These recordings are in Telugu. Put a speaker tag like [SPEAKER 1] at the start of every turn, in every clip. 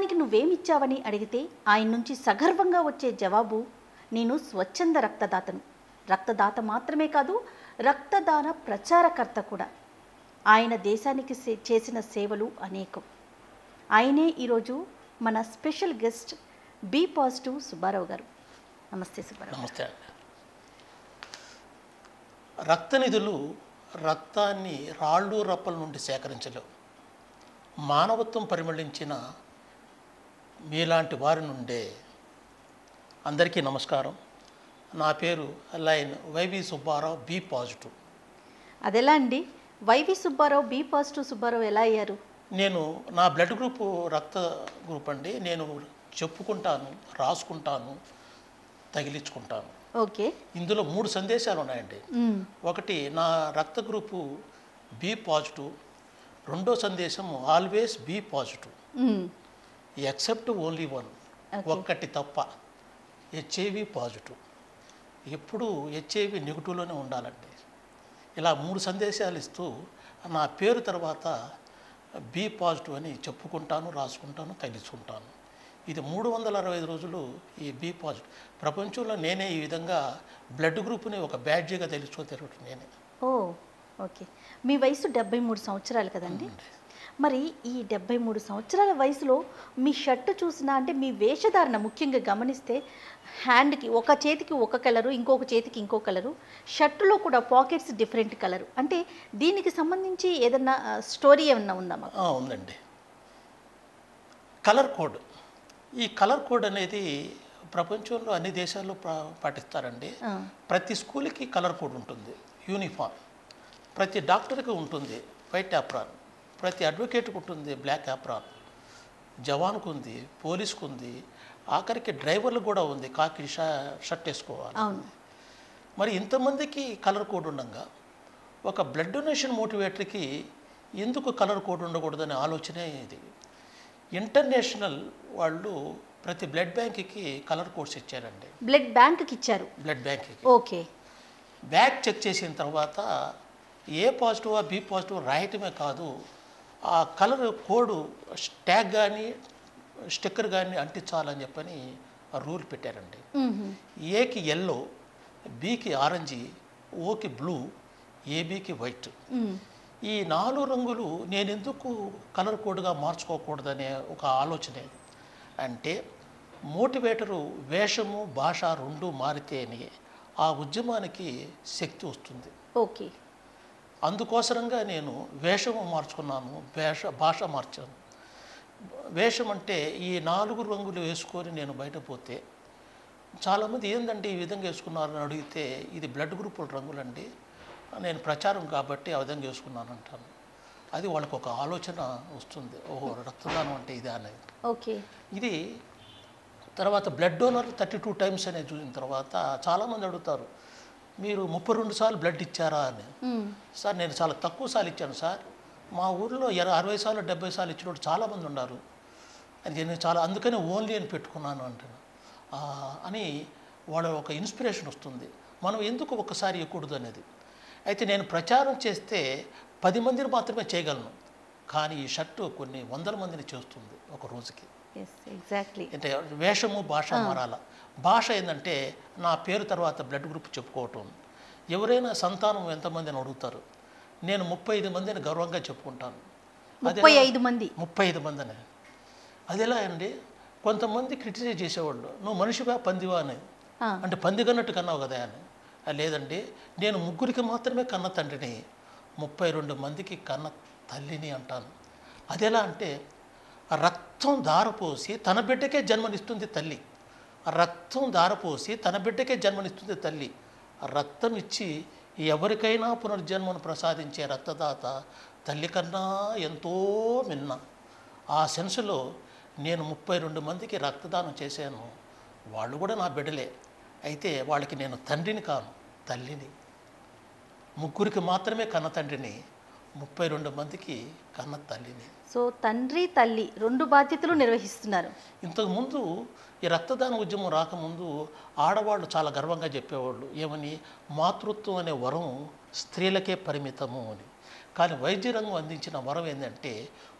[SPEAKER 1] రక్తానికి నువ్వేమిచ్చావని అడిగితే ఆయన నుంచి సగర్వంగా వచ్చే జవాబు నేను స్వచ్ఛంద రక్తదాతను రక్తదాత మాత్రమే కాదు రక్తదాన ప్రచారకర్త కూడా ఆయన దేశానికి సే- చేసిన సేవలు అనేకం ఆయనే ఈరోజు మన special guest B positive Subbarao గారు నమస్తే సుబ్బారావు
[SPEAKER 2] నమస్తే అండి రక్తనిధులు రక్తాన్ని రాళ్ళు రప్పల నుండి సేకరించలేవు మానవత్వం పరిమళించిన మీలాంటి వారి నుండే అందరికీ నమస్కారం నా పేరు లైన్ వైవి సుబ్బారావు బి పాజిటివ్
[SPEAKER 1] అదెలా అండి YV Subbarao B positive Subbarao ఎలా అయ్యారు
[SPEAKER 2] నేను నా బ్లడ్ గ్రూప్ రక్త గ్రూప్ అండి నేను చెప్పుకుంటాను రాసుకుంటాను తగిలించుకుంటాను
[SPEAKER 1] ఓకే
[SPEAKER 2] ఇందులో మూడు సందేశాలు ఉన్నాయండి
[SPEAKER 1] మ్మ్.
[SPEAKER 2] ఒకటి నా రక్త గ్రూపు బి పాజిటివ్ రెండో సందేశం ఆల్వేస్ బి పాజిటివ్
[SPEAKER 1] మ్మ్.
[SPEAKER 2] Except only one
[SPEAKER 1] Okay.
[SPEAKER 2] ఒక్కటి తప్ప హెచ్ఐవి పాజిటివ్ ఎప్పుడు హెచ్ఐవి నెగిటివ్లోనే ఉండాలండి ఇలా మూడు సందేశాలు ఇస్తూ నా పేరు తర్వాత బి పాజిటివ్ అని చెప్పుకుంటాను రాసుకుంటాను తగిలించుకుంటాను ఇది మూడు వందల అరవై ఐదు రోజులు ఈ బి పాజిటివ్ ప్రపంచంలో నేనే ఈ విధంగా బ్లడ్ గ్రూప్ని ఒక బ్యాడ్జీగా తెలుసుకో తిరగటం నేనే
[SPEAKER 1] ఓ ఓకే మీ వయసు డెబ్బై మూడు సంవత్సరాలు కదండి మరి ఈ డెబ్బై మూడు సంవత్సరాల వయసులో మీ షర్టు చూసినా అంటే మీ వేషధారణ ముఖ్యంగా గమనిస్తే హ్యాండ్కి ఒక చేతికి ఒక కలరు ఇంకొక చేతికి ఇంకో కలరు షర్టులో కూడా పాకెట్స్ డిఫరెంట్ కలరు అంటే దీనికి సంబంధించి ఏదన్నా స్టోరీ ఏమన్నా ఉందా మాకు
[SPEAKER 2] ఆ, ఉందండి కలర్ కోడ్ ఈ కలర్ కోడ్ అనేది ప్రపంచంలో అన్ని దేశాల్లో పా- పాటిస్తారండి
[SPEAKER 1] ఆ,
[SPEAKER 2] ప్రతి స్కూల్కి కలర్ కోడ్ ఉంటుంది యూనిఫామ్ ప్రతి డాక్టర్కి ఉంటుంది వైట్ యాప్రాన్ ప్రతి అడ్వకేట్కి ఉంటుంది బ్లాక్ యాప్రాన్ జవాన్కు ఉంది పోలీస్కి ఉంది ఆఖరికి డ్రైవర్లకు కూడా ఉంది కాకి షా షర్ట్ వేసుకోవాలి
[SPEAKER 1] అవును
[SPEAKER 2] మరి ఇంతమందికి కలర్ కోడ్ ఉండగా ఒక బ్లడ్ డొనేషన్ మోటివేటర్కి ఎందుకు కలర్ కోడ్ ఉండకూడదనే ఆలోచనే ఇది ఇంటర్నేషనల్ వాళ్ళు ప్రతి బ్లడ్ బ్యాంక్కి కలర్ కోడ్స్ ఇచ్చారండి
[SPEAKER 1] బ్లడ్ బ్యాంక్కి ఇచ్చారు
[SPEAKER 2] బ్లడ్ బ్యాంక్కి
[SPEAKER 1] ఓకే
[SPEAKER 2] బ్యాగ్ చెక్ చేసిన తర్వాత ఏ పాజిటివ్ బి పాజిటివ్ రాయటమే కాదు ఆ కలర్ కోడ్ ట్యాగ్ కానీ స్టిక్కర్ కానీ అంటించాలని చెప్పని ఆ రూల్ పెట్టారండి
[SPEAKER 1] మ్మ్హ.
[SPEAKER 2] ఏకి ఎల్లో బికి ఆరెంజి ఓకి బ్లూ ఏబికి వైట్
[SPEAKER 1] మ్మ్.
[SPEAKER 2] ఈ నాలుగు రంగులు నేను ఎందుకు కలర్ కోడ్గా మార్చుకోకూడదనే ఒక ఆలోచనే అంటే మోటివేటరు వేషము భాష రెండు మారితేనే ఆ ఉద్యమానికి శక్తి వస్తుంది
[SPEAKER 1] ఓకే
[SPEAKER 2] అందుకోసరంగా నేను వేషము మార్చుకున్నాను వేష భాష మార్చాను వేషం అంటే ఈ నాలుగు రంగులు వేసుకొని నేను బయట పోతే చాలామంది ఏందండి ఈ విధంగా వేసుకున్నారని అడిగితే ఇది బ్లడ్ గ్రూపుల రంగులండి నేను ప్రచారం కాబట్టి ఆ విధంగా వేసుకున్నాను అంటాను అది వాళ్ళకు ఒక ఆలోచన వస్తుంది ఓహో రక్తదానం అంటే ఇదే అనేది
[SPEAKER 1] ఓకే
[SPEAKER 2] ఇది తర్వాత blood donor thirty two times అనేది చూసిన తర్వాత చాలామంది అడుగుతారు మీరు ముప్పై రెండు సార్లు బ్లడ్ ఇచ్చారా అని
[SPEAKER 1] మ్మ్.
[SPEAKER 2] సార్ నేను చాలా తక్కువ సార్లు ఇచ్చాను సార్ మా ఊర్లో ఇర అరవై సార్లు డెబ్బై సార్లు ఇచ్చిన వాళ్ళు చాలామంది ఉన్నారు అది నేను చాలా అందుకనే ఓన్లీ అని పెట్టుకున్నాను అంటాను ఆ, అని వాళ్ళ ఒక ఇన్స్పిరేషన్ వస్తుంది మనం ఎందుకు ఒకసారి ఇవ్వకూడదు అనేది అయితే నేను ప్రచారం చేస్తే పది మందిని మాత్రమే చేయగలను కానీ ఈ షర్టు కొన్ని వందల మందిని చేస్తుంది ఒక రోజుకి
[SPEAKER 1] ఎస్ ఎగ్జాక్ట్లీ
[SPEAKER 2] అంటే వేషము భాష మారాల భాష ఏంటంటే నా పేరు తర్వాత బ్లడ్ గ్రూప్ చెప్పుకోవటం ఎవరైనా సంతానం ఎంతమంది అని అడుగుతారు నేను ముప్పై ఐదు మందిని గర్వంగా చెప్పుకుంటాను అది
[SPEAKER 1] ముప్పై ఐదు మంది
[SPEAKER 2] ముప్పై ఐదు మందిని అది ఎలా అండి కొంతమంది క్రిటిసైజ్ చేసేవాళ్ళు నువ్వు మనిషివా పందివా అని
[SPEAKER 1] ఆ,
[SPEAKER 2] అంటే పంది కన్నట్టు కన్నావు కదా అని "ఆ, లేదండి నేను ముగ్గురికి మాత్రమే కన్న తండ్రిని ముప్పై రెండు మందికి కన్న తల్లిని అంటాను అది ఎలా అంటే ఆ రక్తం దారపోసి తన బిడ్డకే జన్మనిస్తుంది తల్లి ఆ రక్తం దారపోసి తన బిడ్డకే జన్మనిస్తుంది తల్లి ఆ రక్తం ఇచ్చి ఎవరికైనా పునర్జన్మను ప్రసాదించే రక్తదాత తల్లి కన్నా ఎంతో మిన్న ఆ సెన్సులో నేను ముప్పై రెండు మందికి రక్తదానం చేశాను వాళ్ళు కూడా నా బిడ్డలే అయితే వాళ్ళకి నేను తండ్రిని కాను తల్లిని ముగ్గురికి మాత్రమే కన్న తండ్రిని ముప్పై రెండు మందికి కన్న తల్లిని
[SPEAKER 1] సో తండ్రి తల్లి రెండు బాధ్యతలు నిర్వహిస్తున్నారు
[SPEAKER 2] ఇంతకుముందు ఈ రక్తదాన ఉద్యమం రాకముందు ఆడవాళ్ళు చాలా గర్వంగా చెప్పేవాళ్ళు ఏమని మాతృత్వం అనే వరం స్త్రీలకే పరిమితము అని కానీ వైద్య రంగం అందించిన వరం ఏంటంటే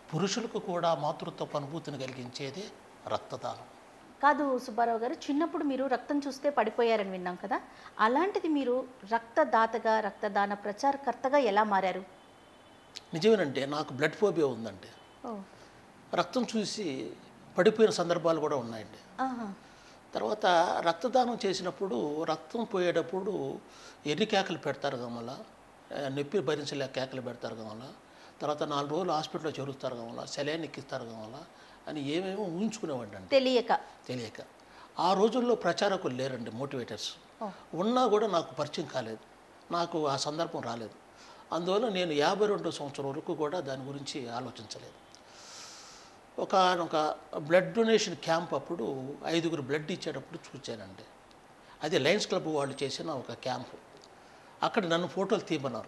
[SPEAKER 2] పురుషులకు కూడా మాతృత్వ అనుభూతిని కలిగించేది రక్తదానం
[SPEAKER 1] కాదు సుబ్బారావు గారు చిన్నప్పుడు మీరు రక్తం చూస్తే పడిపోయారని విన్నాం కదా అలాంటిది మీరు రక్తదాతగా రక్తదాన ప్రచారకర్తగా ఎలా మారారు
[SPEAKER 2] నిజమేనంటే నాకు బ్లడ్ ఫోబియా ఉందండి
[SPEAKER 1] ఓ
[SPEAKER 2] రక్తం చూసి పడిపోయిన సందర్భాలు కూడా ఉన్నాయండి
[SPEAKER 1] ఆహా.
[SPEAKER 2] తర్వాత రక్తదానం చేసినప్పుడు రక్తం పోయేటప్పుడు ఎన్ని కేకలు పెడతారు గమల నొప్పి భరించలేక కేకలు పెడతారు గమల తర్వాత నాలుగు రోజులు హాస్పిటల్లో చేరుస్తారు గమల సెలైన్ ఎక్కిస్తారు గమల అని ఏమేమో ఊహించుకునేవాడిని అండి
[SPEAKER 1] తెలియక
[SPEAKER 2] తెలియక ఆ రోజుల్లో ప్రచారకులు లేరండి మోటివేటర్స్
[SPEAKER 1] ఓ.
[SPEAKER 2] ఉన్నా కూడా నాకు పరిచయం కాలేదు నాకు ఆ సందర్భం రాలేదు అందువల్ల నేను యాభై రెండు సంవత్సరం వరకు కూడా దాని గురించి ఆలోచించలేదు ఒక ఒక బ్లడ్ డొనేషన్ క్యాంప్ అప్పుడు ఐదుగురు బ్లడ్ ఇచ్చేటప్పుడు చూశానండి అది లయన్స్ క్లబ్ వాళ్ళు చేసిన ఒక క్యాంపు అక్కడ నన్ను ఫోటోలు తీయమన్నారు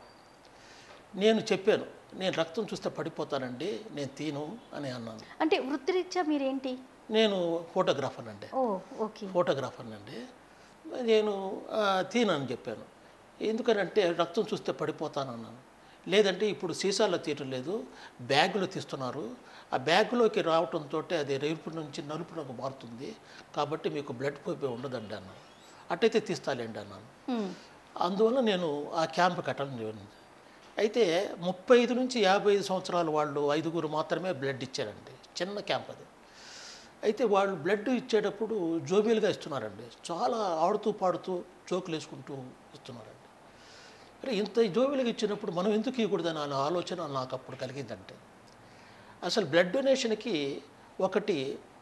[SPEAKER 2] నేను చెప్పాను నేను రక్తం చూస్తే పడిపోతానండి నేను తీను అని అన్నాను
[SPEAKER 1] అంటే వృత్తిరీత్యా మీరేంటి
[SPEAKER 2] నేను ఫోటోగ్రాఫర్ అండి
[SPEAKER 1] ఓ ఓకే
[SPEAKER 2] ఫోటోగ్రాఫర్ అండి నేను ఆ, తీనని చెప్పాను ఎందుకనంటే రక్తం చూస్తే పడిపోతానన్నాను లేదంటే ఇప్పుడు సీసాలో తీయటం లేదు బ్యాగులో తీస్తున్నారు ఆ బ్యాగులోకి రావటంతో అది ఎరుపు నుంచి నలుపునకు మారుతుంది కాబట్టి మీకు బ్లడ్ పోపే ఉండదండి అన్నాను అట్టయితే తీస్తాలేండి అన్నాను
[SPEAKER 1] ఉమ్.
[SPEAKER 2] అందువల్ల నేను ఆ క్యాంప్ కట్టడం జరిగింది అయితే ముప్పై ఐదు నుంచి యాభై ఐదు సంవత్సరాల వాళ్ళు ఐదుగురు మాత్రమే బ్లడ్ ఇచ్చారండి చిన్న క్యాంప్ అది అయితే వాళ్ళు బ్లడ్ ఇచ్చేటప్పుడు జోబీలుగా ఇస్తున్నారండి చాలా ఆడుతూ పాడుతూ జోకులు వేసుకుంటూ ఇస్తున్నారండి అరే ఇంత జోబీలుగా ఇచ్చినప్పుడు మనం ఎందుకు ఇవ్వకూడదని అనే ఆలోచన నాకు అప్పుడు కలిగిందంటే అసలు బ్లడ్ డొనేషన్కి ఒకటి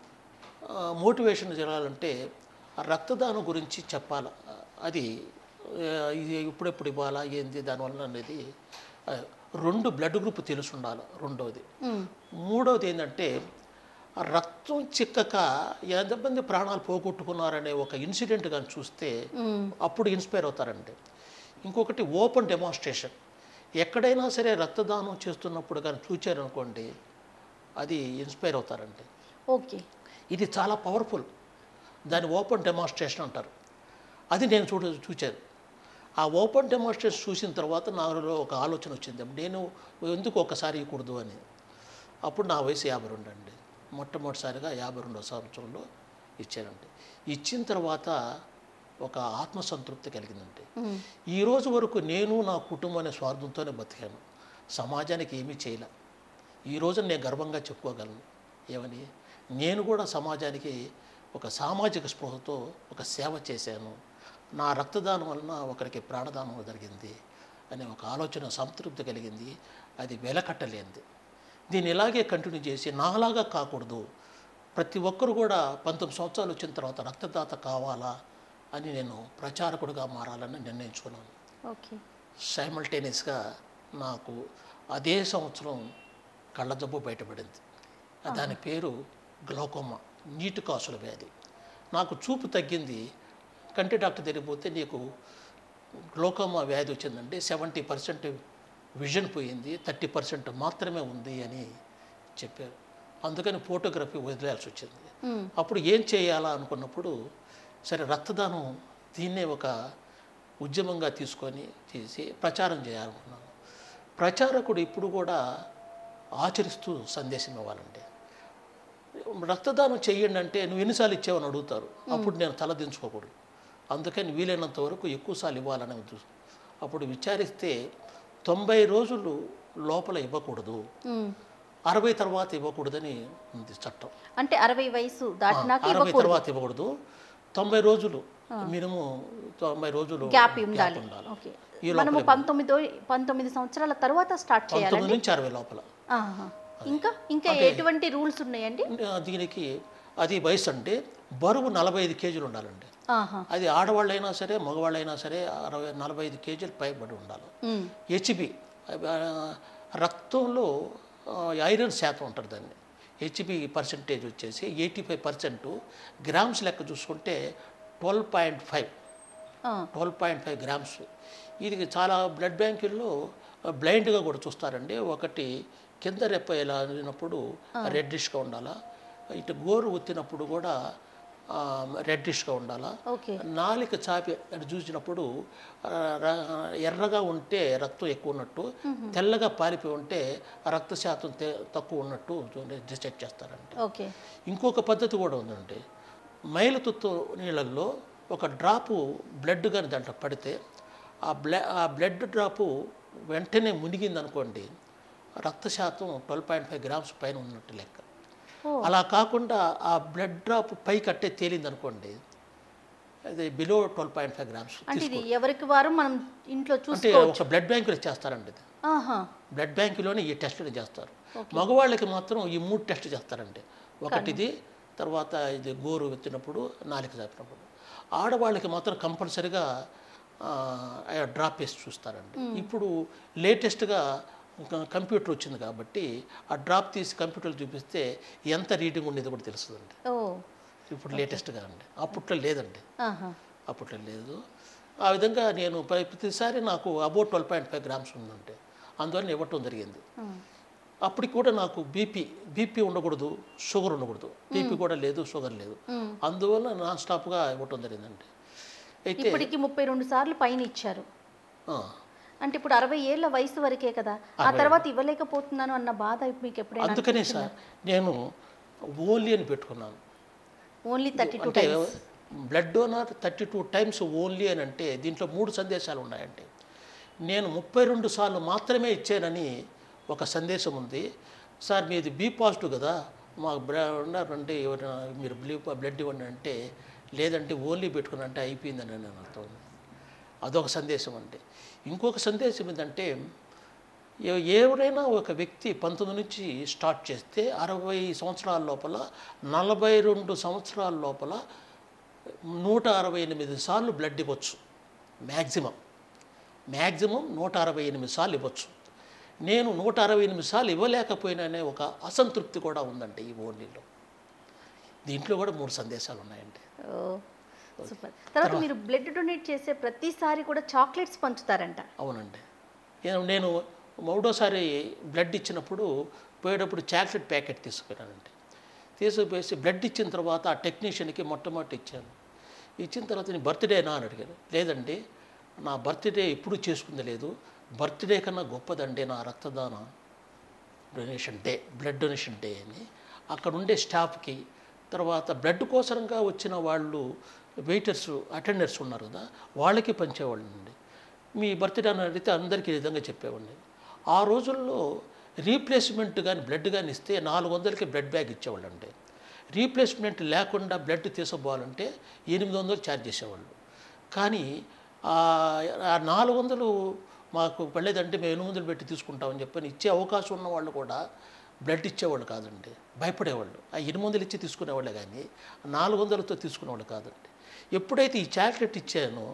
[SPEAKER 2] మోటివేషన్ జరగాలంటే ఆ రక్తదానం గురించి చెప్పాలి అది ఆ, ఇది ఇప్పుడెప్పుడు ఇవ్వాలా ఏంది దానివల్ల అనేది ఆ, రెండు బ్లడ్ గ్రూప్ తెలిసి ఉండాలి రెండవది
[SPEAKER 1] ఉమ్.
[SPEAKER 2] మూడవది ఏంటంటే ఆ రక్తం చిక్కక ఎంతమంది ప్రాణాలు పోగొట్టుకున్నారనే ఒక ఇన్సిడెంట్ కానీ చూస్తే
[SPEAKER 1] ఉమ్.
[SPEAKER 2] అప్పుడు ఇన్స్పైర్ అవుతారండి ఇంకొకటి ఓపెన్ డెమాన్స్ట్రేషన్ ఎక్కడైనా సరే రక్తదానం చేస్తున్నప్పుడు కానీ చూచారనుకోండి అది ఇన్స్పైర్ అవుతారండి
[SPEAKER 1] ఓకే
[SPEAKER 2] ఇది చాలా పవర్ఫుల్ దాన్ని ఓపెన్ డెమాన్స్ట్రేషన్ అంటారు అది నేను చూడ చూచాను ఆ ఓపెన్ డెమాన్స్ట్రేషన్ చూసిన తర్వాత నాలో ఒక ఆలోచన వచ్చింది నేను ఎందుకు ఒకసారి ఇవ్వకూడదు అని అప్పుడు నా వయసు యాభై రెండు అండి మొట్టమొదటిసారిగా యాభై రెండో సంవత్సరంలో ఇచ్చానండి ఇచ్చిన తర్వాత ఒక ఆత్మసంతృప్తి కలిగిందండి
[SPEAKER 1] ఉమ్.
[SPEAKER 2] ఈ రోజు వరకు నేను నా కుటుంబం అనే స్వార్థంతోనే బతికాను సమాజానికి ఏమీ చేయలే ఈ రోజు నేను గర్వంగా చెప్పుకోగలను ఏమని నేను కూడా సమాజానికి ఒక సామాజిక స్పృహతో ఒక సేవ చేశాను నా రక్తదానం వలన ఒకరికి ప్రాణదానం జరిగింది అనే ఒక ఆలోచన సంతృప్తి కలిగింది అది వెలకట్టలేనిది దీన్ని ఇలాగే కంటిన్యూ చేసి నాలాగా కాకూడదు ప్రతి ఒక్కరు కూడా పంతొమ్మిది సంవత్సరాలు వచ్చిన తర్వాత రక్తదాత కావాలా అని నేను ప్రచారకుడిగా మారాలని నిర్ణయించుకున్నాను
[SPEAKER 1] ఓకే
[SPEAKER 2] సైమల్టేనియస్గా నాకు అదే సంవత్సరం కళ్ళ జబ్బు బయటపడింది దాని పేరు గ్లోకోమా నీటి కాసుల వ్యాధి నాకు చూపు తగ్గింది కంటి డాక్టర్ దగ్గరికి పోతే నీకు గ్లోకోమా వ్యాధి వచ్చిందంటే సెవెంటీ పర్సెంట్ విజన్ పోయింది థర్టీ పర్సెంట్ మాత్రమే ఉంది అని చెప్పారు అందుకని ఫోటోగ్రఫీ వదిలేయాల్సి వచ్చింది
[SPEAKER 1] ఉమ్.
[SPEAKER 2] అప్పుడు ఏం చేయాలా అనుకున్నప్పుడు సరే రక్తదానం దీన్నే ఒక ఉద్యమంగా తీసుకొని తీసి ప్రచారం చేయాలనుకున్నాను ప్రచారకుడు ఇప్పుడు కూడా ఆచరిస్తూ సందేశం ఇవ్వాలండి రక్తదానం చెయ్యండి అంటే నువ్వు ఎన్నిసార్లు ఇచ్చావని అడుగుతారు అప్పుడు నేను తల దించుకోకూడదు అందుకని వీలైనంత వరకు ఎక్కువసార్లు ఇవ్వాలని ఉద్దేశం. అప్పుడు విచారిస్తే తొంభై రోజులు లోపల ఇవ్వకూడదు
[SPEAKER 1] ఉమ్.
[SPEAKER 2] అరవై తర్వాత ఇవ్వకూడదని ఉంది చట్టం
[SPEAKER 1] అంటే అరవై వయసు దాటినాక
[SPEAKER 2] అరవై
[SPEAKER 1] ఇవ్వకూడదు
[SPEAKER 2] తర్వాత ఇవ్వకూడదు తొంభై రోజులు మినిమం తొంభై రోజులు
[SPEAKER 1] గ్యాప్ ఉండాలి
[SPEAKER 2] ఉండాలి
[SPEAKER 1] ఓకే
[SPEAKER 2] ఈ
[SPEAKER 1] మనము పంతొమ్మిదో పంతొమ్మిది సంవత్సరాల తర్వాత స్టార్ట్ చేయాలి
[SPEAKER 2] పంతొమ్మిది నుంచి అరవై లోపల
[SPEAKER 1] ఆహా. ఇంకా ఇంకా ఎటువంటి రూల్స్ ఉన్నాయండి
[SPEAKER 2] ఆ, దీనికి అది వయసు అంటే బరువు నలభై ఐదు కేజీలు ఉండాలండి
[SPEAKER 1] ఆహా
[SPEAKER 2] అది ఆడవాళ్ళైనా సరే మగవాళ్ళైనా సరే అరవై నలభై ఐదు కేజీలు పైబడి ఉండాలి
[SPEAKER 1] ఉమ్.
[SPEAKER 2] హెచ్బి రక్తంలో ఆ, ఐరన్ శాతం ఉంటుంది దాన్ని హెచ్బి పర్సంటేజ్ వచ్చేసి ఎయిటీ ఫైవ్ పర్సెంట్ గ్రామ్స్ లెక్క చూసుకుంటే ట్వెల్వ్ పాయింట్ ఫైవ్
[SPEAKER 1] ఆ.
[SPEAKER 2] ట్వెల్వ్ పాయింట్ ఫైవ్ గ్రామ్స్ ఇది చాలా బ్లడ్ బ్యాంకుల్లో బ్లైండ్గా కూడా చూస్తారండి ఒకటి కింద రెప్ప ఇలా అయినప్పుడు రెడ్డిష్గా ఉండాలా ఇటు గోరు ఒత్తినప్పుడు కూడా రెడ్డిష్గా ఉండాలా
[SPEAKER 1] ఓకే
[SPEAKER 2] నాలిక చాపి అని చూసినప్పుడు ఆ, ర- ఎర్రగా ఉంటే రక్తం ఎక్కువ ఉన్నట్టు తెల్లగా పాలిపోయి ఉంటే ఆ రక్త శాతం తె- తక్కువ ఉన్నట్టు డిసైడ్ చేస్తారండి
[SPEAKER 1] ఓకే
[SPEAKER 2] ఇంకొక పద్ధతి కూడా ఉందండి మైలుతుత్తు నీళ్ళల్లో ఒక డ్రాపు బ్లడ్ కానీ దాంట్లో పడితే ఆ బ్ల ఆ బ్లడ్ డ్రాపు వెంటనే మునిగింది అనుకోండి రక్త శాతం ట్వెల్వ్ పాయింట్ ఫైవ్ గ్రామ్స్ పైన ఉన్నట్టు లెక్క
[SPEAKER 1] ఓ.
[SPEAKER 2] అలా కాకుండా ఆ బ్లడ్ డ్రాప్ పై కట్టే తేలింది అనుకోండి అది below twelve point five grams
[SPEAKER 1] అంటే ఇది ఎవరికి వారు మనం ఇంట్లో
[SPEAKER 2] అంటే
[SPEAKER 1] చూసుకో
[SPEAKER 2] ఒక బ్లడ్ బ్యాంకులో చేస్తారండి ఇది
[SPEAKER 1] ఆహా
[SPEAKER 2] బ్లడ్ బ్యాంకులోనే ఈ టెస్టులు చేస్తారు మగవాళ్ళకి మాత్రం ఈ మూడు టెస్ట్ చేస్తారండి ఒకటిది తర్వాత ఇది గోరు వెత్తినప్పుడు నాలిక చాపినప్పుడు ఆడవాళ్ళకి మాత్రం కంపల్సరిగా డ్రాప్ వేసి చూస్తారండి ఇప్పుడు లేటెస్ట్గా కంప్యూటర్ వచ్చింది కాబట్టి ఆ డ్రాప్ తీసి కంప్యూటర్లో చూపిస్తే ఎంత రీడింగ్ ఉండేది కూడా తెలుస్తుందండి
[SPEAKER 1] ఓ
[SPEAKER 2] ఇప్పుడు లేటెస్ట్గా అండి అప్పట్లో లేదండి
[SPEAKER 1] ఆహా
[SPEAKER 2] అప్పట్లో లేదు ఆ విధంగా నేను ప్ర- ప్రతిసారి నాకు about twelve point five grams ఉందంటే అందువల్ల ఇవ్వటం జరిగింది
[SPEAKER 1] ఆ.
[SPEAKER 2] అప్పటికి కూడా నాకు బీపీ బీపీ ఉండకూడదు షుగర్ ఉండకూడదు బీపీ కూడా లేదు షుగర్ లేదు అందువల్ల నాన్ స్టాప్గా ఇవ్వటం జరిగిందండి అయితే
[SPEAKER 1] ఇప్పటికి ముప్పై రెండు సార్లు పైన ఇచ్చారు
[SPEAKER 2] ఆ,
[SPEAKER 1] అంటే ఇప్పుడు అరవై ఏళ్ళ వయసు వరకే కదా ఆ తర్వాత ఇవ్వలేకపోతున్నాను అన్న బాధ మీకు ఎప్పుడైనా
[SPEAKER 2] అందుకనే సార్ నేను ఓన్లీ అని పెట్టుకున్నాను
[SPEAKER 1] ఓన్లీ థర్టీ టూ
[SPEAKER 2] అంటే blood donor thirty two times only అని అంటే దీంట్లో మూడు సందేశాలు ఉన్నాయండి నేను ముప్పై రెండు సార్లు మాత్రమే ఇచ్చానని ఒక సందేశం ఉంది సార్ మీది బీ పాజిటివ్ కదా మాకు బ్లడ్ అంటే ఎవరైనా మీరు బ్లూ బ్లడ్ ఇవ్వండి అంటే లేదంటే ఓన్లీ పెట్టుకుని అంటే అయిపోయిందని నేను అర్థం అదొక సందేశం అంటే ఇంకొక సందేశం ఏంటంటే ఎ- ఎవరైనా ఒక వ్యక్తి పంతొమ్మిది నుంచి స్టార్ట్ చేస్తే అరవై సంవత్సరాల లోపల నలభై రెండు సంవత్సరాల లోపల నూట అరవై ఎనిమిది సార్లు బ్లడ్ ఇవ్వచ్చు మ్యాక్సిమం మ్యాక్సిమం నూట అరవై ఎనిమిది సార్లు ఇవ్వచ్చు నేను నూట అరవై ఎనిమిది సార్లు ఇవ్వలేకపోయిననే ఒక అసంతృప్తి కూడా ఉందండి ఈ ఓన్లీలో దీంట్లో కూడా మూడు సందేశాలు ఉన్నాయండి
[SPEAKER 1] ఓ సూపర్ తర్వాత మీరు బ్లడ్ డొనేట్ చేసే ప్రతిసారి కూడా చాక్లెట్స్ పంచుతారంట
[SPEAKER 2] అవునండి నేను- నేను మూడోసారి బ్లడ్ ఇచ్చినప్పుడు పోయేటప్పుడు చాక్లెట్ ప్యాకెట్ తీసుకున్నానండి తీసుకుపోయేసి బ్లడ్ ఇచ్చిన తర్వాత ఆ టెక్నీషియన్కి మొట్టమొదటి ఇచ్చాను ఇచ్చిన తర్వాత నేను బర్త్డేనా అని అడిగాను లేదండి నా బర్త్డే ఎప్పుడు చేసుకుంది లేదు బర్త్డే కన్నా గొప్పదండి నా రక్తదాన donation day blood donation day అని అక్కడ ఉండే స్టాఫ్కి తర్వాత బ్లడ్ కోసరంగా వచ్చిన వాళ్ళు వెయిటర్స్ అటెండర్స్ ఉన్నారు కదా వాళ్ళకి పంచేవాళ్ళండి మీ బర్త్డే అని అడిగితే అందరికీ ఈ విధంగా చెప్పేవాడిని ఆ రోజుల్లో రీప్లేస్మెంట్ కానీ బ్లడ్ కానీ ఇస్తే నాలుగు వందలకి బ్లడ్ బ్యాగ్ ఇచ్చేవాళ్ళండి రీప్లేస్మెంట్ లేకుండా బ్లడ్ తీసుకోవాలంటే ఎనిమిది వందలు ఛార్జ్ చేసేవాళ్ళు కానీ ఆ ఆ నాలుగు వందలు మాకు పడలేదంటే మేము ఎనిమిది వందలు పెట్టి తీసుకుంటామని చెప్పని ఇచ్చే అవకాశం ఉన్న వాళ్ళు కూడా బ్లడ్ ఇచ్చేవాళ్ళు కాదండి భయపడేవాళ్ళు ఆ ఎనిమిది వందలు ఇచ్చి తీసుకునేవాళ్ళే కానీ నాలుగు వందలతో తీసుకునేవాళ్ళు కాదండి ఎప్పుడైతే ఈ చాక్లెట్ ఇచ్చానో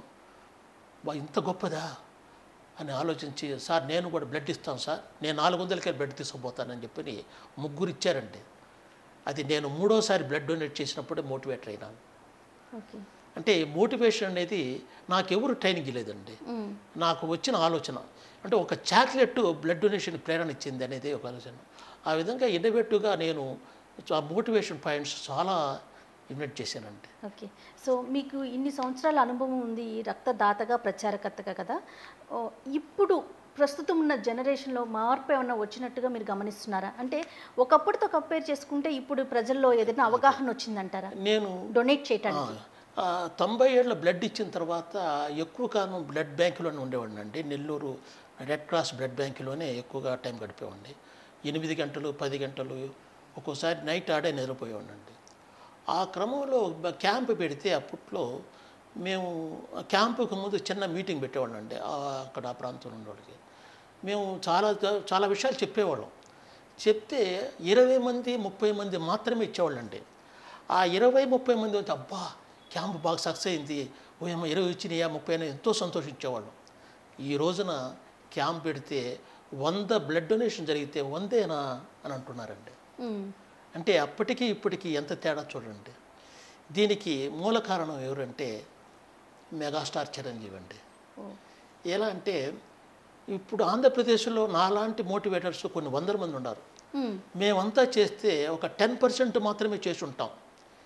[SPEAKER 2] బా ఇంత గొప్పదా అని ఆలోచించి సార్ నేను కూడా బ్లడ్ ఇస్తాను సార్ నేను నాలుగు వందలకే బ్లడ్ తీసుకుపోతానని చెప్పని ముగ్గురు ఇచ్చారండి అది నేను మూడోసారి బ్లడ్ డొనేట్ చేసినప్పుడే మోటివేటర్ అయినాను
[SPEAKER 1] ఓకే
[SPEAKER 2] అంటే మోటివేషన్ అనేది నాకెవరు ట్రైనింగ్ లేదండి నాకు వచ్చిన ఆలోచన అంటే ఒక చాక్లెట్ బ్లడ్ డొనేషన్ ప్రేరణ ఇచ్చింది అనేది ఒక ఆలోచన ఆ విధంగా ఇన్నోవేటివ్గా నేను ఆ మోటివేషన్ పాయింట్స్ చాలా ఇన్వెంట్ చేశానండి
[SPEAKER 1] ఓకే సో మీకు ఇన్ని సంవత్సరాల అనుభవం ఉంది ఈ రక్తదాతగా ప్రచారకర్తగా కదా ఓ, ఇప్పుడు ప్రస్తుతం ఉన్న జనరేషన్లో మార్పు ఏమన్నా వచ్చినట్టుగా మీరు గమనిస్తున్నారా అంటే ఒకప్పుడుతో కంపేర్ చేసుకుంటే ఇప్పుడు ప్రజల్లో ఏదైనా అవగాహన వచ్చిందంటారా
[SPEAKER 2] నేను
[SPEAKER 1] డొనేట్ చేయటానికి
[SPEAKER 2] ఆ, తొంభై ఏళ్ళ బ్లడ్ ఇచ్చిన తర్వాత ఎక్కువ కాలం బ్లడ్ బ్యాంకులోనే ఉండేవాడిని అండి నెల్లూరు రెడ్ క్రాస్ బ్లడ్ బ్యాంకులోనే ఎక్కువగా టైం గడిపేవాడిని ఎనిమిది గంటలు పది గంటలు ఒక్కోసారి నైట్ ఆడే నిద్రపోయేవాడినండి ఆ క్రమంలో బ- క్యాంప్ పెడితే అప్పట్లో మేము ఆ క్యాంపుకు ముందు చిన్న మీటింగ్ పెట్టేవాళ్ళండి ఆ అక్కడ ఆ ప్రాంతంలో ఉన్నవాళ్ళకి మేము చాలా చాలా విషయాలు చెప్పేవాళ్ళం చెప్తే ఇరవై మంది ముప్పై మంది మాత్రమే ఇచ్చేవాళ్ళండి ఆ ఇరవై ముప్పై మంది వచ్చి అబ్బా క్యాంప్ బాగా సక్సెస్ అయింది ఓ ఏమో ఇరవై వచ్చినాయా ముప్పై అయినా ఎంతో సంతోషించేవాళ్ళం ఈ రోజున క్యాంప్ పెడితే వంద బ్లడ్ డొనేషన్ జరిగితే వందేనా అని అంటున్నారండి
[SPEAKER 1] ఉమ్,
[SPEAKER 2] అంటే అప్పటికి ఇప్పటికి ఎంత తేడా చూడండి దీనికి మూల కారణం ఎవరంటే మెగాస్టార్ చిరంజీవి అండి
[SPEAKER 1] ఓ,
[SPEAKER 2] ఎలా అంటే ఇప్పుడు ఆంధ్రప్రదేశ్లో నాలాంటి మోటివేటర్స్ కొన్ని వందల మంది ఉన్నారు
[SPEAKER 1] ఉమ్,
[SPEAKER 2] మేమంతా చేస్తే ఒక టెన్ పర్సెంట్ మాత్రమే చేసి ఉంటాం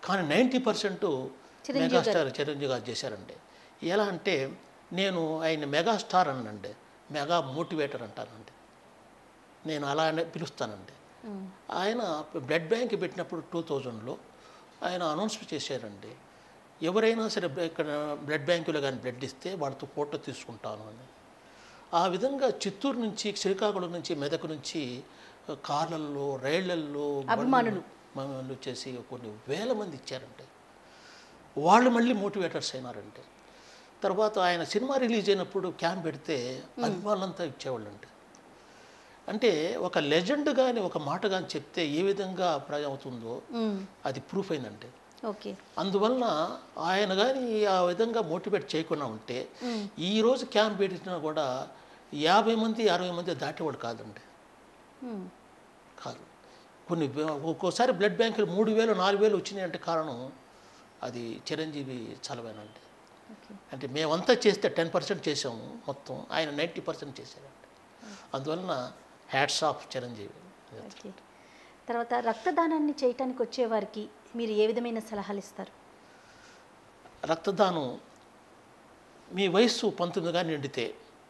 [SPEAKER 2] కానీ ninety percent
[SPEAKER 1] Chiranjeevi
[SPEAKER 2] megastar Chiranjeevi garu చేశారండి ఎలా అంటే నేను ఆయన మెగాస్టార్ అనండి మెగా మోటివేటర్ అంటానండి నేను అలానే పిలుస్తానండి
[SPEAKER 1] ఉమ్,
[SPEAKER 2] ఆయన బ్లడ్ బ్యాంక్ పెట్టినప్పుడు టూ థౌజండ్లో ఆయన అనౌన్స్ చేశారండి ఎవరైనా సరే బ్ల- ఇక్కడ బ్లడ్ బ్యాంకులో కానీ బ్లడ్ ఇస్తే వాళ్ళతో ఫోటో తీసుకుంటాను అని ఆ విధంగా చిత్తూరు నుంచి శ్రీకాకుళం నుంచి మెదక్ నుంచి కార్లల్లో రైళ్లల్లో
[SPEAKER 1] అభిమానులు.
[SPEAKER 2] అభిమానులు చేసి కొన్ని వేల మంది ఇచ్చారంటే వాళ్ళు మళ్ళీ మోటివేటర్స్ అయినారంటే తర్వాత ఆయన సినిమా రిలీజ్ అయినప్పుడు క్యాంప్ పెడితే అభిమానులంతా ఇచ్చేవాళ్ళంటే అంటే ఒక లెజెండ్ కానీ ఒక మాట కానీ చెప్తే ఏ విధంగా ప్రజ అవుతుందో
[SPEAKER 1] ఉమ్,
[SPEAKER 2] అది ప్రూఫ్ అయిందంటే
[SPEAKER 1] ఓకే
[SPEAKER 2] అందువలన ఆయన కానీ ఆ విధంగా మోటివేట్ చేయకుండా ఉంటే ఈ రోజు క్యాంప్ పెట్టినా కూడా యాభై మంది అరవై మంది దాటేవాడు కాదండి
[SPEAKER 1] ఉమ్,
[SPEAKER 2] కాదు కొన్ని వే- ఒక్కోసారి బ్లడ్ బ్యాంకులు మూడు వేలు నాలుగు వేలు వచ్చినాయి అంటే కారణం అది చిరంజీవి చలవేనండి
[SPEAKER 1] ఓకే
[SPEAKER 2] అంటే మేమంతా చేస్తే టెన్ పర్సెంట్ చేసాము మొత్తం ఆయన నైంటీ పర్సెంట్ చేశారండి అందువలన హ్యాట్స్ ఆఫ్ చిరంజీవి
[SPEAKER 1] ఓకే తర్వాత రక్తదానాన్ని చేయటానికి వచ్చేవారికి మీరు ఏ విధమైన సలహాలు ఇస్తారు
[SPEAKER 2] రక్తదానం మీ వయస్సు పంతొమ్మిదిగా నిండితే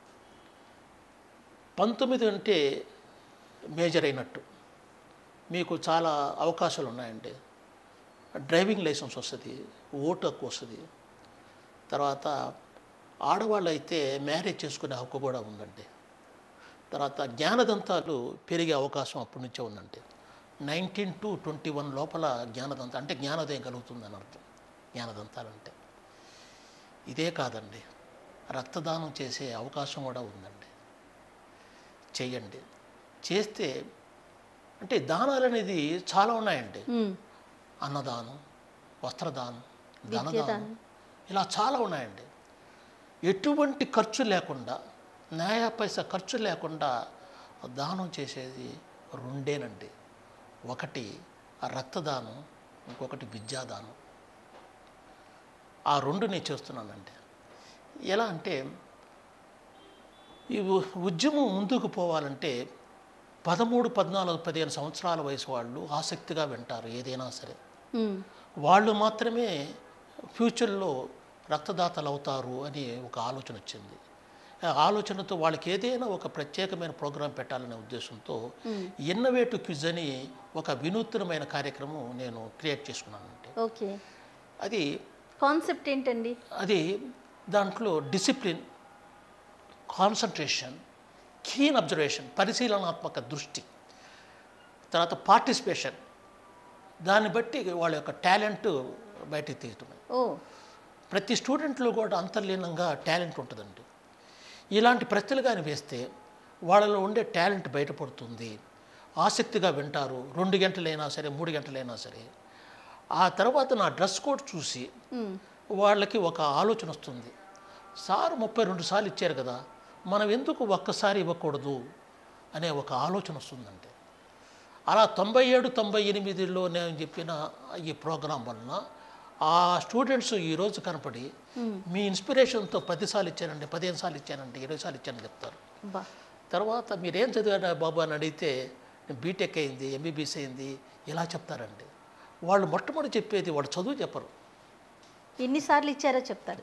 [SPEAKER 2] పంతొమ్మిది అంటే మేజర్ అయినట్టు మీకు చాలా అవకాశాలు ఉన్నాయండి డ్రైవింగ్ లైసెన్స్ వస్తుంది ఓటు హక్కు వస్తుంది తర్వాత ఆడవాళ్ళు అయితే మ్యారేజ్ చేసుకునే హక్కు కూడా ఉందండి తర్వాత జ్ఞానదంతాలు పెరిగే అవకాశం అప్పటి నుంచే ఉందండి నైన్టీన్ టు ట్వంటీ వన్ లోపల జ్ఞానదంత అంటే జ్ఞానోదయం కలుగుతుందని అర్థం జ్ఞానదంతాలు అంటే ఇదే కాదండి రక్తదానం చేసే అవకాశం కూడా ఉందండి చెయ్యండి చేస్తే అంటే దానాలు అనేది చాలా ఉన్నాయండి
[SPEAKER 1] ఉమ్,
[SPEAKER 2] అన్నదానం వస్త్రదానం
[SPEAKER 1] విద్యాదానం.
[SPEAKER 2] ధనదానం ఇలా చాలా ఉన్నాయండి ఎటువంటి ఖర్చు లేకుండా న్యాయ పైసా ఖర్చు లేకుండా దానం చేసేది రెండేనండి ఒకటి రక్తదానం ఇంకొకటి విద్యాదానం ఆ రెండు నేను చేస్తున్నానండి ఎలా అంటే ఈ ఉ- ఉద్యమం ముందుకు పోవాలంటే పదమూడు పద్నాలుగు పదిహేను సంవత్సరాల వయసు వాళ్ళు ఆసక్తిగా వింటారు ఏదైనా సరే
[SPEAKER 1] ఉమ్,
[SPEAKER 2] వాళ్ళు మాత్రమే ఫ్యూచర్లో రక్తదాతలు అవుతారు అని ఒక ఆలోచన వచ్చింది ఆ ఆలోచనతో వాళ్ళకి ఏదైనా ఒక ప్రత్యేకమైన ప్రోగ్రాం పెట్టాలనే ఉద్దేశంతో ఇన్నోవేటివ్ క్విజ్ అని ఒక వినూత్నమైన కార్యక్రమం నేను క్రియేట్ చేసుకున్నానంటే
[SPEAKER 1] ఓకే
[SPEAKER 2] అది
[SPEAKER 1] కాన్సెప్ట్ ఏంటండి
[SPEAKER 2] అది దాంట్లో డిసిప్లిన్ కాన్సన్ట్రేషన్ కీన్ అబ్జర్వేషన్ పరిశీలనాత్మక దృష్టి తర్వాత పార్టిసిపేషన్ దాన్ని బట్టి వాళ్ళ యొక్క టాలెంట్ బయటికి తీయటమే
[SPEAKER 1] ఓ
[SPEAKER 2] ప్రతి స్టూడెంట్లో కూడా అంతర్లీనంగా టాలెంట్ ఉంటుందండి ఇలాంటి ప్రశ్నలు కానీ వేస్తే వాళ్ళలో ఉండే టాలెంట్ బయటపడుతుంది ఆసక్తిగా వింటారు రెండు గంటలైనా సరే మూడు గంటలైనా సరే ఆ తర్వాత నా డ్రెస్ కోడ్ చూసి
[SPEAKER 1] ఉమ్,
[SPEAKER 2] వాళ్ళకి ఒక ఆలోచన వస్తుంది సార్ ముప్పై రెండు సార్లు ఇచ్చారు కదా మనం ఎందుకు ఒక్కసారి ఇవ్వకూడదు అనే ఒక ఆలోచన వస్తుందంటే అలా తొంభై ఏడు తొంభై ఎనిమిదిలో నేను చెప్పిన ఈ ప్రోగ్రాం వలన ఆ స్టూడెంట్స్ ఈరోజు కనపడి మీ ఇన్స్పిరేషన్తో పదిసార్లు ఇచ్చానండి పదిహేను సార్లు ఇచ్చానండి ఇరవై సార్లు ఇచ్చానని చెప్తారు
[SPEAKER 1] బా
[SPEAKER 2] తర్వాత మీరేం చదివారు బాబు అని అడిగితే నేను బీటెక్ అయింది ఎంబీబీఎస్ అయింది ఇలా చెప్తారండి వాళ్ళు మొట్టమొదటి చెప్పేది వాళ్ళు చదువు చెప్పరు
[SPEAKER 1] ఎన్నిసార్లు ఇచ్చారో చెప్తారు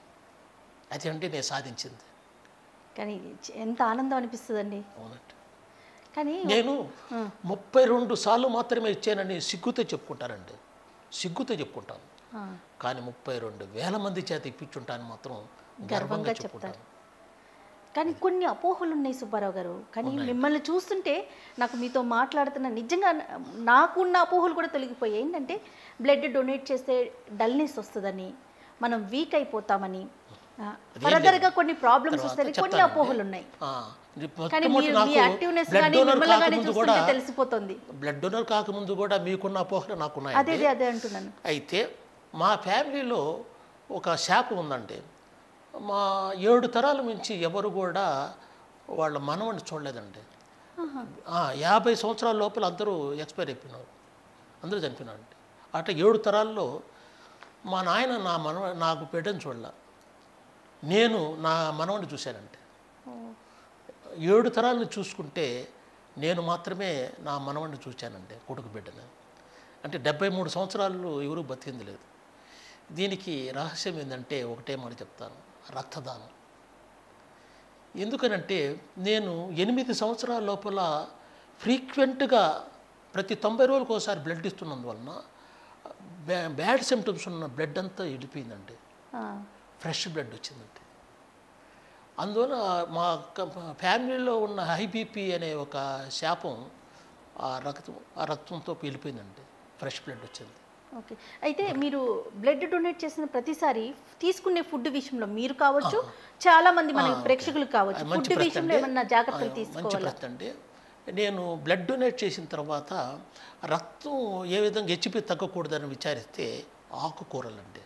[SPEAKER 2] అది అంటే నేను సాధించింది
[SPEAKER 1] కానీ ఎంత ఆనందం అనిపిస్తుందండి
[SPEAKER 2] అవునండి
[SPEAKER 1] కానీ
[SPEAKER 2] నేను
[SPEAKER 1] ఆ.
[SPEAKER 2] ముప్పై రెండు సార్లు మాత్రమే ఇచ్చానని సిగ్గుతో చెప్పుకుంటారండి సిగ్గుతో చెప్పుకుంటాను
[SPEAKER 1] ఆ,
[SPEAKER 2] కానీ ముప్పై రెండు వేల మంది చేత ఇప్పించుంటాను మాత్రం
[SPEAKER 1] గర్వంగా
[SPEAKER 2] గర్వంగా
[SPEAKER 1] చెప్తారు.
[SPEAKER 2] చెప్పుకుంటాను
[SPEAKER 1] కానీ కొన్ని అపోహలు ఉన్నాయి సుబ్బారావు గారు కానీ మిమ్మల్ని చూస్తుంటే నాకు మీతో మాట్లాడుతున్న నిజంగా నాకున్న అపోహలు కూడా తొలగిపోయాయి ఏంటంటే బ్లడ్ డొనేట్ చేస్తే డల్నెస్ వస్తుందని మనం వీక్ అయిపోతామని ఫర్దర్గా కొన్ని ప్రాబ్లమ్స్
[SPEAKER 2] తర్వాత
[SPEAKER 1] వస్తాయని కొన్ని
[SPEAKER 2] చెప్తానండి.
[SPEAKER 1] అపోహలు ఉన్నాయి
[SPEAKER 2] ఆ, ఇది
[SPEAKER 1] కానీ
[SPEAKER 2] మొట్టమొదటి
[SPEAKER 1] మీరు మీ
[SPEAKER 2] నాకు
[SPEAKER 1] యాక్టివ్నెస్
[SPEAKER 2] బ్లడ్
[SPEAKER 1] కానీ
[SPEAKER 2] డోనర్
[SPEAKER 1] మిమ్మల్ని కానీ
[SPEAKER 2] కాకముందు కూడా
[SPEAKER 1] చూస్తుంటే తెలిసిపోతుంది
[SPEAKER 2] బ్లడ్ డోనర్ కాకముందు కూడా మీకున్న అపోహలు నాకున్నాయి
[SPEAKER 1] అదే అదే అదే అంటున్నాను
[SPEAKER 2] అయితే మా ఫ్యామిలీలో ఒక శాపం ఉందండి మా ఏడు తరాల నుంచి ఎవరు కూడా వాళ్ళ మనవని చూడలేదండి ఆ, యాభై సంవత్సరాల లోపల అందరూ ఎక్స్పైర్ అయిపోయినారు అందరూ చనిపోయినారు అట్లా ఏడు తరాల్లో మా నాయన నా మనవ నాకు బిడ్డను చూడలే నేను నా మనవని చూశానంటే ఏడు తరాలను చూసుకుంటే నేను మాత్రమే నా మనవడిని చూశానండి కొడుకు బిడ్డని అంటే డెబ్బై మూడు సంవత్సరాలు ఎవరు బతికింది లేదు దీనికి రహస్యం ఏంటంటే ఒకటే మాట చెప్తాను రక్తదానం ఎందుకనంటే నేను ఎనిమిది సంవత్సరాల లోపల ఫ్రీక్వెంట్గా ప్రతి తొంభై రోజులకు ఒకసారి బ్లడ్ ఇస్తున్నందువలన బ్యా బ్యాడ్ సిమ్టమ్స్ ఉన్న బ్లడ్ అంతా వెళ్ళిపోయిందండి
[SPEAKER 1] ఆ,
[SPEAKER 2] ఫ్రెష్ బ్లడ్ వచ్చిందండి అందువల్ల మా క- ఫ్యామిలీలో ఉన్న హై బీపీ అనే ఒక శాపం ఆ రక్తం ఆ రక్తంతో వెళ్ళిపోయిందండి ఫ్రెష్ బ్లడ్ వచ్చింది
[SPEAKER 1] ఓకే అయితే మీరు బ్లడ్ డొనేట్ చేసిన ప్రతిసారి తీసుకునే ఫుడ్ విషయంలో మీరు కావచ్చు చాలా మంది మన ప్రేక్షకులు కావచ్చు
[SPEAKER 2] ఆ, మంచి
[SPEAKER 1] ఫుడ్
[SPEAKER 2] ప్రశ్న
[SPEAKER 1] విషయంలో
[SPEAKER 2] అండి.
[SPEAKER 1] ఏమన్నా జాగ్రత్తలు
[SPEAKER 2] ఆ, మంచి
[SPEAKER 1] తీసుకోవాలా
[SPEAKER 2] ప్రశ్న అండి నేను బ్లడ్ డొనేట్ చేసిన తర్వాత రక్తం ఏ విధంగా హెచ్పి తగ్గకూడదని విచారిస్తే ఆకుకూరలండి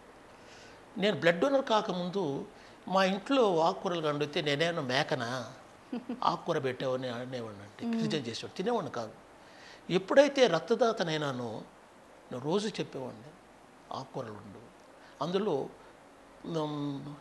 [SPEAKER 2] నేను బ్లడ్ డొనర్ కాకముందు మా ఇంట్లో ఆకుకూరలు కండితే నేనేమన్నా మేకనా ఆకుకూర పెట్టావని అనేవాడిని అంటే క్రిటిసైజ్ చేసేవాడు తినేవాడిని కాదు ఎప్పుడైతే రక్తదాతనైనానో నేను రోజు చెప్పేవాడిని ఆకుకూరలు ఉండు అందులో ఉమ్,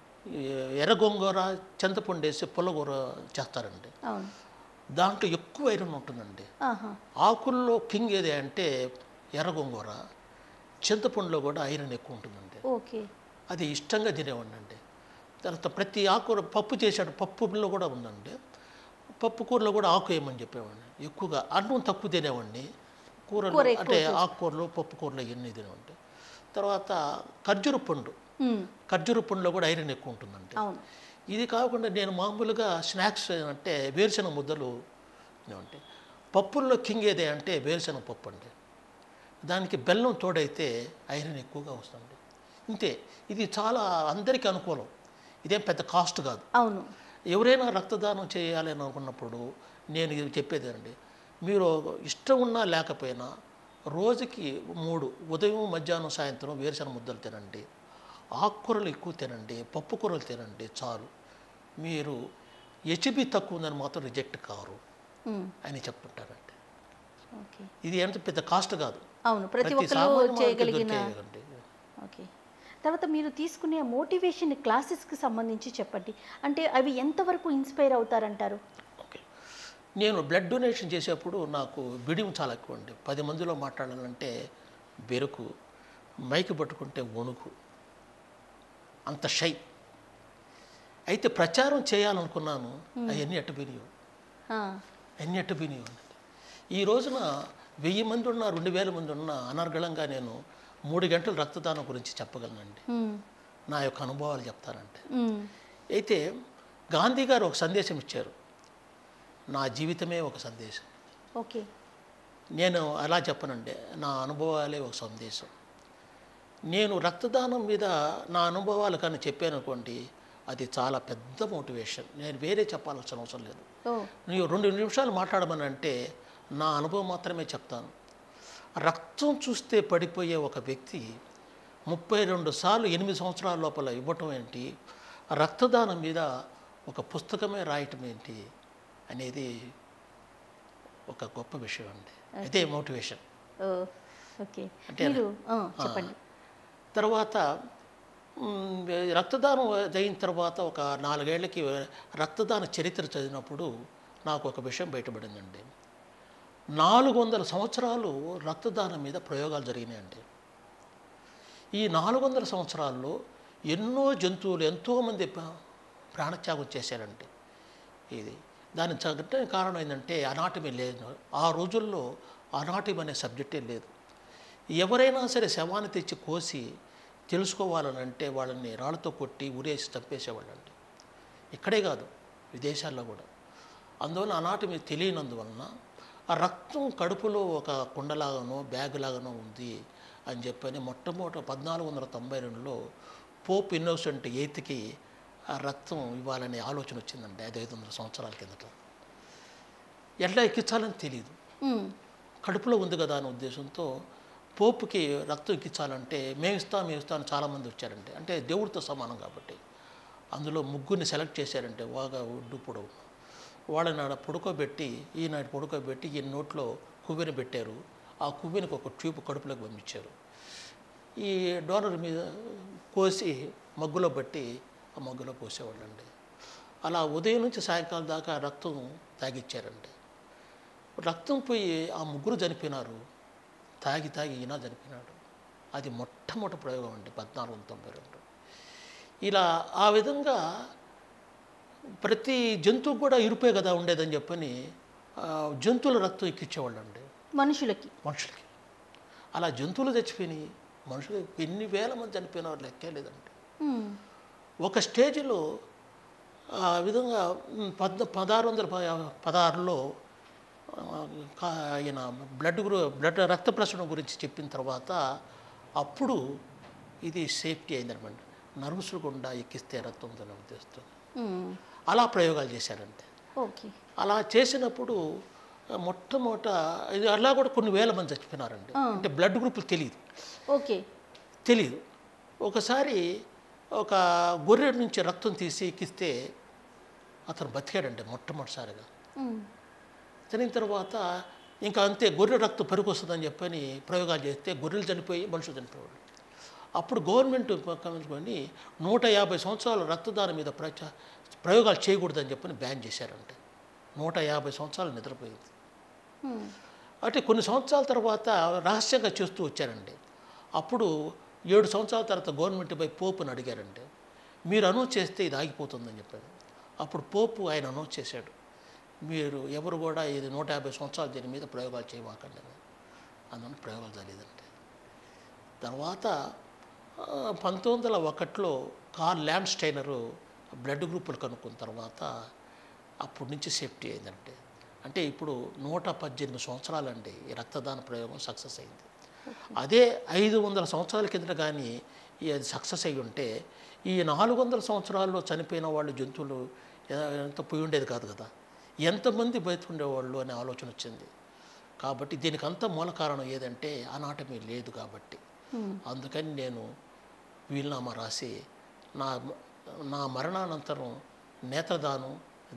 [SPEAKER 2] ఎర్ర గోంగూర చింతపండు వేసి పుల్లగూర చేస్తారండి
[SPEAKER 1] అవును
[SPEAKER 2] దాంట్లో ఎక్కువ ఐరన్ ఉంటుందండి
[SPEAKER 1] ఆహా
[SPEAKER 2] ఆకుల్లో కింగ్ ఏది అంటే ఎర్ర గోంగూర చింతపండులో కూడా ఐరన్ ఎక్కువ ఉంటుందండి
[SPEAKER 1] ఓకే
[SPEAKER 2] అది ఇష్టంగా తినేవాడిని అండి తర్వాత ప్రతి ఆకుకూర పప్పు చేశాడు పప్పులో కూడా ఉందండి పప్పు కూరలో కూడా ఆకు వేయమని చెప్పేవాడిని ఎక్కువగా అన్నం తక్కువ తినేవాడిని కూరలు
[SPEAKER 1] కూర ఎక్కువ
[SPEAKER 2] అంటే ఆకుకూరలు పప్పు కూరలు ఇవన్నీ తినేవాడిని తర్వాత ఖర్జూర పండు
[SPEAKER 1] ఉమ్,
[SPEAKER 2] ఖర్జూర పండులో కూడా ఐరన్ ఎక్కువ ఉంటుందండి
[SPEAKER 1] అవును
[SPEAKER 2] ఇది కాకుండా నేను మామూలుగా స్నాక్స్ అంటే వేరుశనగ ముద్దలు అంటే పప్పుల్లో కింగ్ ఏదే అంటే వేరుశనగ పప్పు అండి దానికి బెల్లం తోడైతే ఐరన్ ఎక్కువగా వస్తుంది ఇంతే ఇది చాలా అందరికీ అనుకూలం ఇదేం పెద్ద కాస్ట్ కాదు
[SPEAKER 1] అవును
[SPEAKER 2] ఎవరైనా రక్తదానం చేయాలి అని అనుకున్నప్పుడు నేను ఇది చెప్పేదేనండి మీరు ఇష్టం ఉన్నా లేకపోయినా రోజుకి మూడు ఉదయం మధ్యాహ్నం సాయంత్రం వేరుశనగ ముద్దలు తినండి ఆకుకూరలు ఎక్కువ తినండి పప్పు కూరలు తినండి చాలు మీరు హెచ్బి తక్కువ ఉందని మాత్రం రిజెక్ట్ కారు
[SPEAKER 1] ఉమ్,
[SPEAKER 2] అని చెప్తుంటారండి
[SPEAKER 1] ఓకే
[SPEAKER 2] ఇది ఎంత పెద్ద కాస్ట్ కాదు
[SPEAKER 1] అవును ప్రతి ఒక్కరు
[SPEAKER 2] సామాన్య మానవుడికి
[SPEAKER 1] చేయగలిగిన
[SPEAKER 2] దొరికేదండి.
[SPEAKER 1] ఓకే తర్వాత మీరు తీసుకునే మోటివేషన్ క్లాసెస్కి సంబంధించి చెప్పండి అంటే అవి ఎంతవరకు ఇన్స్పైర్ అవుతారంటారు
[SPEAKER 2] ఓకే నేను బ్లడ్ డొనేషన్ చేసేప్పుడు నాకు బిడియం చాలా ఎక్కువ అండి పది మందిలో మాట్లాడాలంటే బెరుకు మైక్ పట్టుకుంటే వణుకు అంత షై అయితే ప్రచారం చేయాలనుకున్నాను అవన్నీ అట్టుబినియో
[SPEAKER 1] ఆ,
[SPEAKER 2] అన్ని అట్టుబినియో ఈ రోజున వెయ్యి మంది ఉన్నా రెండు వేల మంది ఉన్నా అనర్గళంగా నేను మూడు గంటల రక్తదానం గురించి చెప్పగలనండి
[SPEAKER 1] ఉమ్,
[SPEAKER 2] నా యొక్క అనుభవాలు చెప్తానంటే
[SPEAKER 1] ఉమ్,
[SPEAKER 2] అయితే గాంధీ గారు ఒక సందేశం ఇచ్చారు నా జీవితమే ఒక సందేశం
[SPEAKER 1] ఓకే
[SPEAKER 2] నేను అలా చెప్పనండి నా అనుభవాలే ఒక సందేశం నేను రక్తదానం మీద నా అనుభవాలు కానీ చెప్పాను అనుకోండి అది చాలా పెద్ద మోటివేషన్ నేను వేరే చెప్పాల్సిన అవసరం లేదు
[SPEAKER 1] ఓ
[SPEAKER 2] నీవు రెండు నిమిషాలు మాట్లాడమని అంటే నా అనుభవం మాత్రమే చెప్తాను రక్తం చూస్తే పడిపోయే ఒక వ్యక్తి ముప్పై రెండు సార్లు ఎనిమిది సంవత్సరాల లోపల ఇవ్వటం ఏంటి రక్తదానం మీద ఒక పుస్తకమే రాయటం ఏంటి అనేది ఒక గొప్ప విషయం అండి అదే మోటివేషన్
[SPEAKER 1] ఓ ఓకే
[SPEAKER 2] అంటే
[SPEAKER 1] మీరు ఆ, చెప్పండి
[SPEAKER 2] తర్వాత మ్, రక్తదానం అయిన తర్వాత ఒక నాలుగేళ్లకి రక్తదాన చరిత్ర చదివినప్పుడు నాకు ఒక విషయం బయటపడిందండి నాలుగు వందల సంవత్సరాలు రక్తదానం మీద ప్రయోగాలు జరిగినాయండి ఈ నాలుగు వందల సంవత్సరాల్లో ఎన్నో జంతువులు ఎంతోమంది ప్ర- ప్రాణత్యాగం చేశారండి ఇది దాని తగ్గ కారణం ఏంటంటే అనాటమీ లేదు ఆ రోజుల్లో అనాటమీ అనే సబ్జెక్టే లేదు ఎవరైనా సరే శవాన్ని తెచ్చి కోసి తెలుసుకోవాలని అంటే వాళ్ళని రాళ్ళతో కొట్టి ఉరేసి చంపేసేవాళ్ళండి ఇక్కడే కాదు విదేశాల్లో కూడా అందువల్ల అనాటమీ తెలియనందువలన ఆ రక్తం కడుపులో ఒక కుండలాగానో బ్యాగ్ లాగానో ఉంది అని చెప్పని మొట్టమొదట పద్నాలుగు వందల తొంభై రెండులో పోప్ ఇన్నోసెంట్ ఎయిత్కి ఆ రక్తం ఇవ్వాలనే ఆలోచన వచ్చిందండి అది ఐదు వందల సంవత్సరాల కిందట ఎట్లా ఎక్కించాలని తెలియదు
[SPEAKER 1] ఉమ్,
[SPEAKER 2] కడుపులో ఉంది కదా అనే ఉద్దేశంతో పోపుకి రక్తం ఎక్కించాలంటే మేము ఇస్తాం మేము ఇస్తాం అని చాలామంది వచ్చారంటే అంటే దేవుడితో సమానం కాబట్టి అందులో ముగ్గురిని సెలెక్ట్ చేశారంటే వాగా ఒడ్డు పొడవు వాళ్ళని ఆడ పడుకోబెట్టి ఈనాడు పడుకోబెట్టి ఈ నోట్లో కువ్వెని పెట్టారు ఆ కువ్వెనికి ఒక ట్యూబ్ కడుపులోకి పంపించారు ఈ డోనర్ మీద కోసి మగ్గులో బట్టి ఆ మగ్గులో పోసేవాళ్ళండి అలా ఉదయం నుంచి సాయంకాలం దాకా రక్తం తాగిచ్చారండి రక్తం పోయి ఆ ముగ్గురు చనిపోయినారు తాగి తాగి ఈయన చనిపోయినాడు అది మొట్టమొదటి ప్రయోగం అండి పద్నాలుగు వందల తొంభై రెండు ఇలా ఆ విధంగా ప్రతి జంతువు కూడా ఇరుపే కదా ఉండేదని చెప్పని ఆ, జంతువుల రక్తం ఎక్కించేవాళ్ళు అండి
[SPEAKER 1] మనుషులకి
[SPEAKER 2] మనుషులకి అలా జంతువులు చచ్చిపోయినాయి మనుషులు ఎన్ని వేల మంది చనిపోయినారు లెక్కే లేదండి
[SPEAKER 1] ఉమ్,
[SPEAKER 2] ఒక స్టేజ్లో ఆ విధంగా మ్, పద్ పదహారు వందల ప- పదహారులో ఆ, కా- ఆయన బ్లడ్ గ్రూ బ్లడ్ రక్త ప్రసరణ గురించి చెప్పిన తర్వాత అప్పుడు ఇది సేఫ్టీ అయిందనమాట నర్వస్ గుండా ఎక్కిస్తే రక్తం ఉందని ఉద్దేశంతో
[SPEAKER 1] ఉమ్,
[SPEAKER 2] అలా ప్రయోగాలు చేశారంటే
[SPEAKER 1] ఓకే
[SPEAKER 2] అలా చేసినప్పుడు ఆ, మొట్టమొదట ఇది అలా కూడా కొన్ని వేల మంది చచ్చిపోయినారండి అంటే బ్లడ్ గ్రూపులు తెలియదు
[SPEAKER 1] ఓకే
[SPEAKER 2] తెలియదు ఒకసారి ఒక గొర్రె నుంచి రక్తం తీసి ఎక్కిస్తే అతను బతికాడండి మొట్టమొదటిసారిగా
[SPEAKER 1] ఉమ్,
[SPEAKER 2] తినిన తర్వాత ఇంకా అంతే గొర్రె రక్తం పెరుగు వస్తుందని చెప్పని ప్రయోగాలు చేస్తే గొర్రెలు చనిపోయి మనుషులు చనిపోయాడు అప్పుడు గవర్నమెంట్ గమనించుకొని నూట యాభై సంవత్సరాలు రక్తదానం మీద ప్రచ ప్రయోగాలు చేయకూడదని చెప్పని బ్యాన్ చేశారంటే నూట యాభై సంవత్సరాలు నిద్రపోయింది
[SPEAKER 1] ఉమ్,
[SPEAKER 2] అంటే కొన్ని సంవత్సరాల తర్వాత రహస్యంగా చేస్తూ వచ్చారండి అప్పుడు ఏడు సంవత్సరాల తర్వాత గవర్నమెంట్ పై పోపుని అడిగారండి మీరు అనౌన్స్ చేస్తే ఇది ఆగిపోతుందని చెప్పారు అప్పుడు పోపు ఆయన అనౌన్స్ చేశాడు మీరు ఎవరు కూడా ఇది నూట యాభై సంవత్సరాలు దీని మీద ప్రయోగాలు చేయమాకండి అని అందువల్ల ప్రయోగాలు జరిగేదండి తర్వాత ఆ, పంతొమ్మిది వందల ఒకటిలో కార్ల్ ల్యాండ్ స్టైనరు బ్లడ్ గ్రూపులు కనుక్కున్న తర్వాత అప్పటి నుంచి సేఫ్టీ అయిందంటే అంటే ఇప్పుడు నూట పద్దెనిమిది సంవత్సరాలండి ఈ రక్తదాన ప్రయోగం సక్సెస్ అయింది అదే ఐదు వందల సంవత్సరాల కింద కానీ ఈ అది సక్సెస్ అయ్యి ఉంటే ఈ నాలుగు వందల సంవత్సరాల్లో చనిపోయిన వాళ్ళు జంతువులు ఎ- ఎంత పోయి ఉండేది కాదు కదా ఎంతమంది బయటకుండేవాళ్ళు అనే ఆలోచన వచ్చింది కాబట్టి దీనికి అంత మూల కారణం ఏదంటే అనాటమీ లేదు కాబట్టి
[SPEAKER 1] ఉమ్,
[SPEAKER 2] అందుకని నేను వీలునామా రాసి నా నా మరణానంతరం నేత్రదానం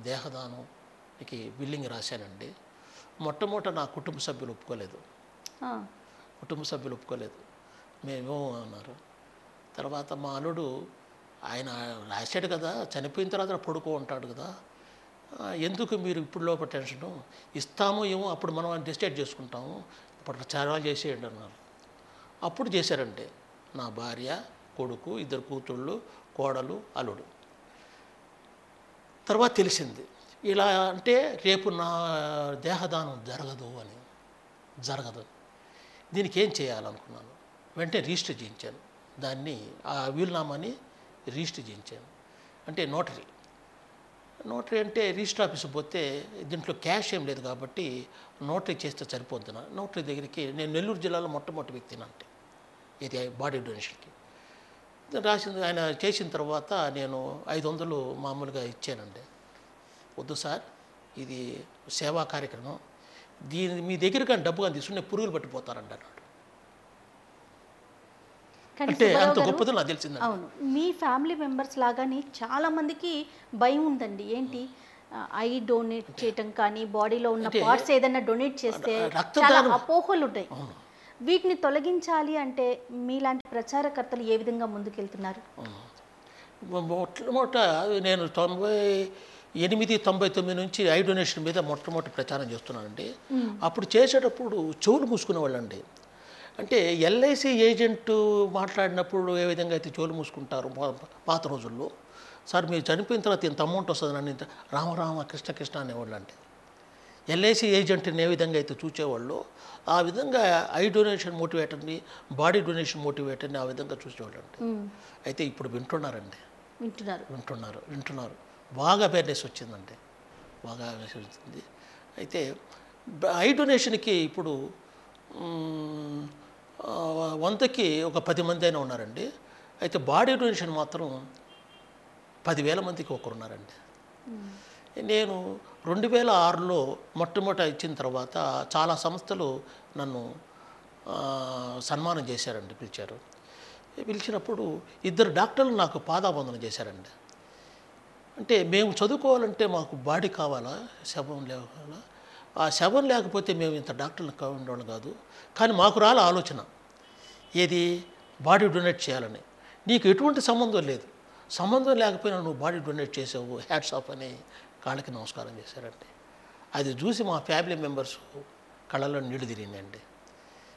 [SPEAKER 2] దేహదానంకి బిల్లింగ్ రాశానండి మొట్టమొదట నా కుటుంబ సభ్యులు ఒప్పుకోలేదు
[SPEAKER 1] ఆ,
[SPEAKER 2] కుటుంబ సభ్యులు ఒప్పుకోలేదు మేమేమో అన్నారు తర్వాత మా అల్లుడు ఆయన రాశాడు కదా చనిపోయిన తర్వాత పడుకో ఉంటాడు కదా ఆ, ఎందుకు మీరు ఇప్పుడు లోపల టెన్షను ఇస్తామో ఏమో అప్పుడు మనం డిసైడ్ చేసుకుంటాము ఇప్పుడు ప్రచారాలు చేసేయండి అన్నారు అప్పుడు చేశారంటే నా భార్య కొడుకు ఇద్దరు కూతుళ్ళు కోడలు అల్లుడు తర్వాత తెలిసింది ఇలా అంటే రేపు నా దేహదానం జరగదు అని జరగదు దీనికి ఏం చేయాలనుకున్నాను వెంటనే రిజిస్టర్ చేయించాను దాన్ని ఆ వీలునామాని రిజిస్టర్ చేయించాను అంటే నోటరీ నోటరీ అంటే రిజిస్టర్ ఆఫీస్కి పోతే దీంట్లో క్యాష్ ఏం లేదు కాబట్టి నోటరీ చేస్తే సరిపోద్ది నా నోటరీ దగ్గరికి నేను నెల్లూరు జిల్లాలో మొట్టమొదటి వ్యక్తిని అంటే ఇది బాడీ డొనేషన్కి రాసింది ఆయన చేసిన తర్వాత నేను ఐదు వందలు మామూలుగా ఇచ్చానండి వద్దు సార్ ఇది సేవా కార్యక్రమం దీని మీ దగ్గర కానీ డబ్బు కానీ తీసుకుని పురుగులు పట్టిపోతారంట అన్నాడు
[SPEAKER 1] కానీ
[SPEAKER 2] అంటే
[SPEAKER 1] సుబ్బారావు
[SPEAKER 2] అంత
[SPEAKER 1] గారు-
[SPEAKER 2] గొప్పది నాకు తెలిసిందండి
[SPEAKER 1] అవును మీ ఫ్యామిలీ మెంబర్స్ లాగానే చాలా మందికి భయం ఉందండి ఏంటి ఆ, ఐ డొనేట్ చేయటం కానీ బాడీలో ఉన్న
[SPEAKER 2] అంటే
[SPEAKER 1] పార్ట్స్ ఏదైనా డొనేట్ చేస్తే
[SPEAKER 2] రక్తదానం-
[SPEAKER 1] చాలా అపోహలు ఉంటాయి వీటిని తొలగించాలి అంటే మీలాంటి ప్రచారకర్తలు ఏ విధంగా ముందుకెళ్తున్నారు
[SPEAKER 2] మొట్టమొదట నేను తొంభై ఎనిమిది తొంభై తొమ్మిది నుంచి ఐ డొనేషన్ మీద మొట్టమొదటి ప్రచారం చేస్తున్నానండి అప్పుడు చేసేటప్పుడు చెవులు మూసుకునేవాళ్ళండి అంటే ఎల్ఐసి ఏజెంట్ మాట్లాడినప్పుడు ఏ విధంగా అయితే చెవులు మూసుకుంటారు పా- పాత రోజుల్లో సార్ మీరు చనిపోయిన తర్వాత ఇంత అమౌంట్ వస్తుంది అని ఇంత రామరామ కృష్ణ కృష్ణ అనేవాళ్ళు అంటే ఎల్ఐసి ఏజెంట్ని ఏ విధంగా అయితే చూసేవాళ్ళు ఆ విధంగా ఐ డొనేషన్ మోటివేటర్ని బాడీ డొనేషన్ మోటివేటర్ని ఆ విధంగా చూసేవాళ్ళు అండి
[SPEAKER 1] ఉమ్,
[SPEAKER 2] అయితే ఇప్పుడు వింటున్నారండి
[SPEAKER 1] వింటున్నారు
[SPEAKER 2] వింటున్నారు వింటున్నారు బాగా అవేర్నెస్ వచ్చిందండి బాగా అవేర్నెస్ వచ్చింది అయితే బ- ఐ డొనేషన్కి ఇప్పుడు మ్, ఆ, వందకి ఒక పది మంది అయినా ఉన్నారండి అయితే బాడీ డొనేషన్ మాత్రం పదివేల మందికి ఒకరు ఉన్నారండి నేను రెండు వేల ఆరులో మొట్టమొదట ఇచ్చిన తర్వాత చాలా సంస్థలు నన్ను ఆ, సన్మానం చేశారండి పిలిచారు పిలిచినప్పుడు ఇద్దరు డాక్టర్లు నాకు పాదాబంధన చేశారండి అంటే మేము చదువుకోవాలంటే మాకు బాడీ కావాలా శవం లేవాలా ఆ శవం లేకపోతే మేము ఇంత డాక్టర్లు ఉండేవాళ్ళం కాదు కానీ మాకు రాల ఆలోచన ఏది బాడీ డొనేట్ చేయాలని నీకు ఎటువంటి సంబంధం లేదు సంబంధం లేకపోయినా నువ్వు బాడీ డొనేట్ చేసావు హ్యాట్స్ ఆఫ్ అని కాళ్ళకి నమస్కారం చేశారండి అది చూసి మా ఫ్యామిలీ మెంబర్స్ కళ్ళలో నీళ్లు తిరిగిందండి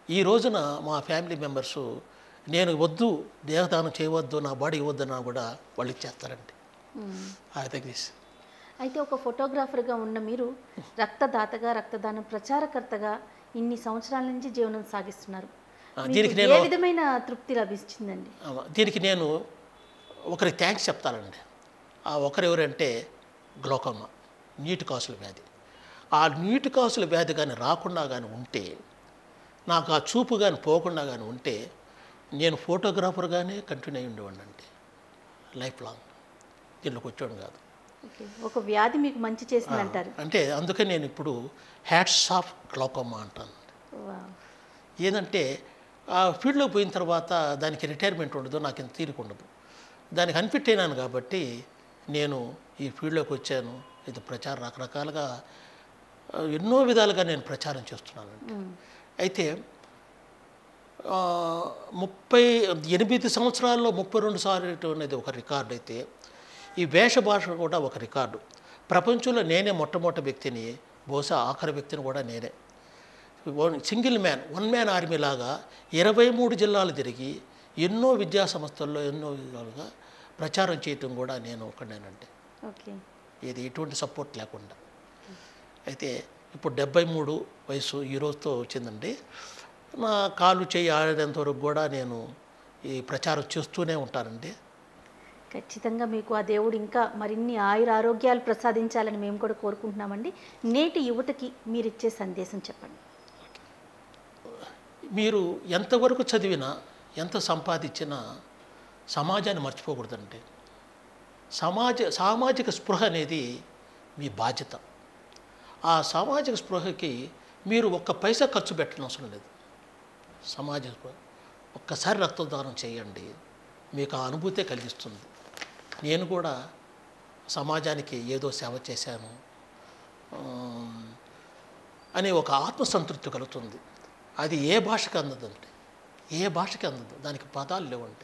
[SPEAKER 2] ఈ రోజున మా ఫ్యామిలీ మెంబర్స్ నేను వద్దు దేహదానం చేయవద్దు నా బాడీ ఇవ్వద్దన్నా కూడా వాళ్ళు ఇచ్చేస్తారండి ఐ థింక్ దిస్
[SPEAKER 1] అయితే ఒక ఫోటోగ్రాఫర్గా ఉన్న మీరు రక్తదాతగా రక్తదానం ప్రచారకర్తగా ఇన్ని సంవత్సరాల నుంచి జీవనం సాగిస్తున్నారు
[SPEAKER 2] ఆ,
[SPEAKER 1] మీకు
[SPEAKER 2] దీనికి
[SPEAKER 1] ఏ
[SPEAKER 2] నేను-
[SPEAKER 1] విధమైన తృప్తి లభిస్తుందండి
[SPEAKER 2] ఆమా. దీనికి నేను ఒకరికి థ్యాంక్స్ చెప్తానండి ఆ ఒకరు ఎవరంటే గ్లోకమ్మ నీటి కాసుల వ్యాధి ఆ నీటి కాసుల వ్యాధి కానీ రాకుండా కానీ ఉంటే నాకు ఆ చూపు కానీ పోకుండా కానీ ఉంటే నేను ఫోటోగ్రాఫర్గానే కంటిన్యూ అయి ఉండేవాడిని అండి లైఫ్ లాంగ్ దీంట్లోకి వచ్చాడు కాదు
[SPEAKER 1] ఓకే ఒక వ్యాధి మీకు మంచి చేసిందంటారు
[SPEAKER 2] అంటే అందుకే నేను ఇప్పుడు హ్యాట్స్ ఆఫ్ గ్లోకమ్మ అంటాను
[SPEAKER 1] వావ్.
[SPEAKER 2] ఏంటంటే ఆ ఫీల్డ్లో పోయిన తర్వాత దానికి రిటైర్మెంట్ ఉండదు నాకు ఇంత తీరిక ఉండదు దానికి అన్ఫిట్ అయినాను కాబట్టి నేను ఈ ఫీల్డ్లోకి వచ్చాను ఇది ప్రచారం రకరకాలుగా ఆ, ఎన్నో విధాలుగా నేను ప్రచారం చేస్తున్నానండి
[SPEAKER 1] మ్మ్.
[SPEAKER 2] అయితే ఆ, ముప్పై ఎనిమిది సంవత్సరాల్లో ముప్పై రెండు సార్లు అనేది ఒక రికార్డు అయితే ఈ వేష భాష కూడా ఒక రికార్డు ప్రపంచంలో నేనే మొట్టమొదటి వ్యక్తిని బహుశా ఆఖరి వ్యక్తిని కూడా నేనే one single man one man army లాగా ఇరవై మూడు జిల్లాలు తిరిగి ఎన్నో విద్యా సంస్థల్లో ఎన్నో విధాలుగా ప్రచారం చేయటం కూడా నేను ఒకనేనండి
[SPEAKER 1] ఓకే
[SPEAKER 2] ఇది ఎటువంటి సపోర్ట్ లేకుండా అయితే ఇప్పుడు డెబ్బై మూడు వయసు ఈ రోజుతో వచ్చిందండి నా కాలు చేయి ఆడేంత వరకు కూడా నేను ఈ ప్రచారం చేస్తూనే ఉంటానండి
[SPEAKER 1] ఖచ్చితంగా మీకు ఆ దేవుడు ఇంకా మరిన్ని ఆయుర ఆరోగ్యాలు ప్రసాదించాలని మేము కూడా కోరుకుంటున్నామండి నేటి యువతకి మీరు ఇచ్చే సందేశం చెప్పండి
[SPEAKER 2] మీరు ఎంతవరకు చదివినా ఎంత సంపాదించినా సమాజాన్ని మర్చిపోకూడదండి సమాజ సామాజిక స్పృహ అనేది మీ బాధ్యత ఆ సామాజిక స్పృహకి మీరు ఒక్క పైసా ఖర్చు పెట్టడం అవసరం లేదు సమాజ స్పృహ ఒక్కసారి రక్తదానం చేయండి మీకు ఆ అనుభూతే కలిగిస్తుంది నేను కూడా సమాజానికి ఏదో సేవ చేశాను ఆమ్, అనే ఒక ఆత్మసంతృప్తి కలుగుతుంది అది ఏ భాషకి అందదంటే ఏ భాషకి అందదు దానికి పదాలు లేవంటే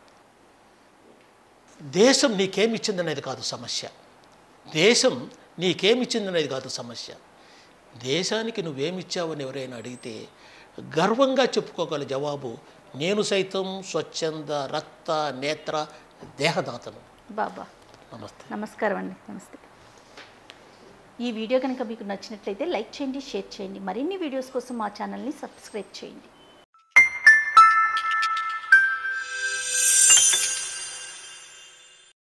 [SPEAKER 2] దేశం నీకేమిచ్చిందనేది కాదు సమస్య దేశం నీకేమిచ్చిందనేది కాదు సమస్య దేశానికి నువ్వేమిచ్చావని ఎవరైనా అడిగితే గర్వంగా చెప్పుకోగల జవాబు నేను సైతం స్వచ్ఛంద రక్త నేత్ర దేహదాతను
[SPEAKER 1] బాబా
[SPEAKER 2] నమస్తే
[SPEAKER 1] నమస్కారం అండి నమస్తే ఈ వీడియో కనుక మీకు నచ్చినట్లయితే లైక్ చేయండి షేర్ చేయండి మరిన్ని వీడియోస్ కోసం మా ఛానల్ని సబ్స్క్రైబ్ చేయండి